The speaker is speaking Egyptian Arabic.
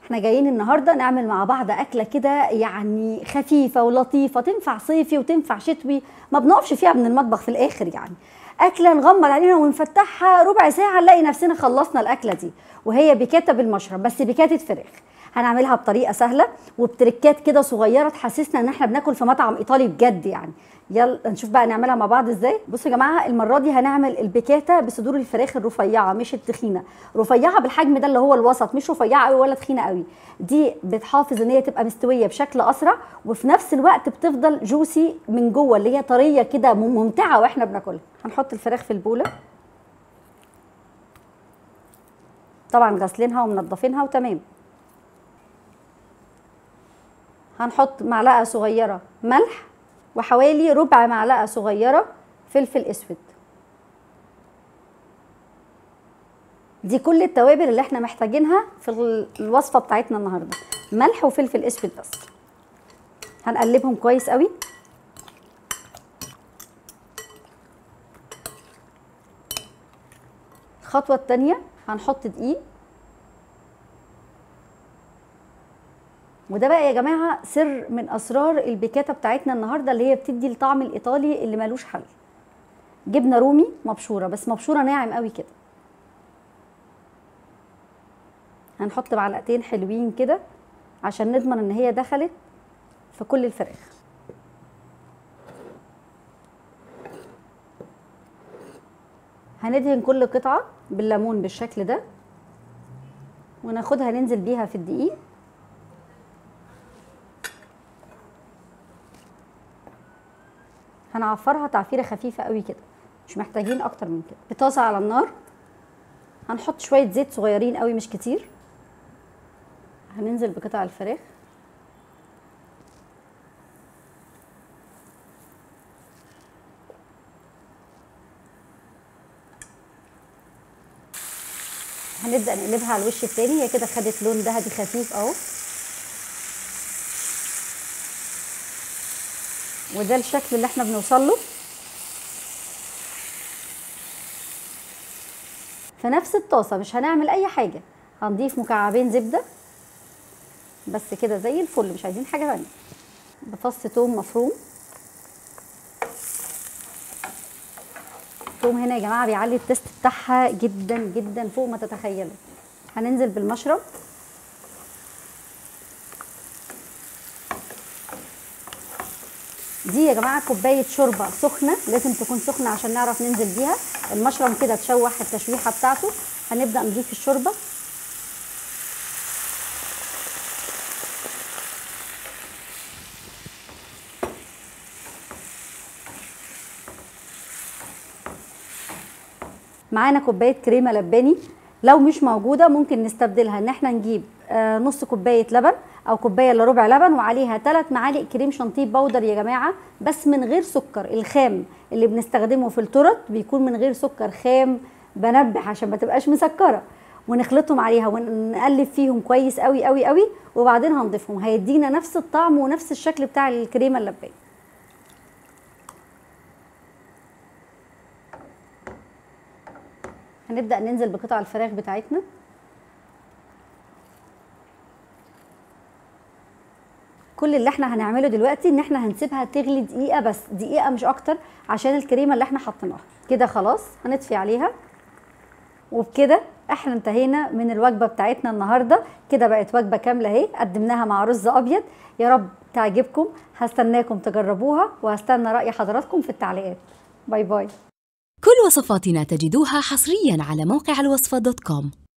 احنا جايين النهارده نعمل مع بعض اكله كده يعني خفيفه ولطيفه تنفع صيفي وتنفع شتوي ما بنقفش فيها من المطبخ في الاخر يعني اكله نغمض علينا ونفتحها ربع ساعه نلاقي نفسنا خلصنا الاكله دي وهي بيكاتا بالمشروم بس بيكاتا فراخ هنعملها بطريقه سهله وبتركات كده صغيره تحسسنا ان احنا بناكل في مطعم ايطالي بجد يعني يلا نشوف بقى نعملها مع بعض ازاي بصوا يا جماعه المره دي هنعمل البيكاتا بصدور الفراخ الرفيعه مش التخينه رفيعه بالحجم ده اللي هو الوسط مش رفيعه قوي ولا تخينه قوي دي بتحافظ ان هي تبقى مستويه بشكل اسرع وفي نفس الوقت بتفضل جوسي من جوه اللي هي طريه كده ممتعه واحنا بناكلها هنحط الفراخ في البوله طبعا غاسلينها ومنضفينها وتمام هنحط معلقه صغيره ملح وحوالي ربع معلقه صغيره فلفل اسود دي كل التوابل اللي احنا محتاجينها في الوصفه بتاعتنا النهارده ملح وفلفل اسود بس هنقلبهم كويس قوي الخطوه الثانيه هنحط دقيق وده بقى يا جماعه سر من اسرار البيكاتا بتاعتنا النهارده اللي هي بتدي الطعم الايطالي اللي ملوش حل جبنه رومي مبشوره بس مبشوره ناعم قوي كده هنحط معلقتين حلوين كده عشان نضمن ان هي دخلت في كل الفراخ هندهن كل قطعه بالليمون بالشكل ده وناخدها ننزل بيها في الدقيق هنعفرها تعفيره خفيفه قوي كده مش محتاجين اكتر من كده بطاسه على النار هنحط شويه زيت صغيرين قوي مش كتير هننزل بقطع الفراخ هنبدا نقلبها على الوش التاني هي كده خدت لون ذهبي خفيف اهو وده الشكل اللي احنا بنوصل له في نفس الطاسه مش هنعمل اي حاجه هنضيف مكعبين زبده بس كده زي الفل مش عايزين حاجه ثانيه بفص توم مفروم التوم هنا يا جماعه بيعلي التست بتاعها جدا جدا فوق ما تتخيلوا هننزل بالمشرب دي يا جماعه كوبايه شوربه سخنه لازم تكون سخنه عشان نعرف ننزل بيها المشروم كده تشوح التشويحه بتاعته هنبدا نضيف الشوربه معانا كوبايه كريمه لباني لو مش موجوده ممكن نستبدلها ان احنا نجيب آه نص كوبايه لبن او كوبايه الا ربع لبن وعليها 3 معالق كريم شانتيه باودر يا جماعه بس من غير سكر الخام اللي بنستخدمه في التورت بيكون من غير سكر خام بنبه عشان ما تبقاش مسكره ونخلطهم عليها ونقلب فيهم كويس قوي قوي قوي وبعدين هنضيفهم هيدينا نفس الطعم ونفس الشكل بتاع الكريمه اللباني هنبدا ننزل بقطع الفراخ بتاعتنا كل اللي احنا هنعمله دلوقتي ان احنا هنسيبها تغلي دقيقه بس دقيقه مش اكتر عشان الكريمه اللي احنا حطيناها كده خلاص هنطفي عليها وبكده احنا انتهينا من الوجبه بتاعتنا النهارده كده بقت وجبه كامله اهي قدمناها مع رز ابيض يا رب تعجبكم هستناكم تجربوها وهستنى راي حضراتكم في التعليقات باي باي كل وصفاتنا تجدوها حصريا على موقع الوصفة دوت كوم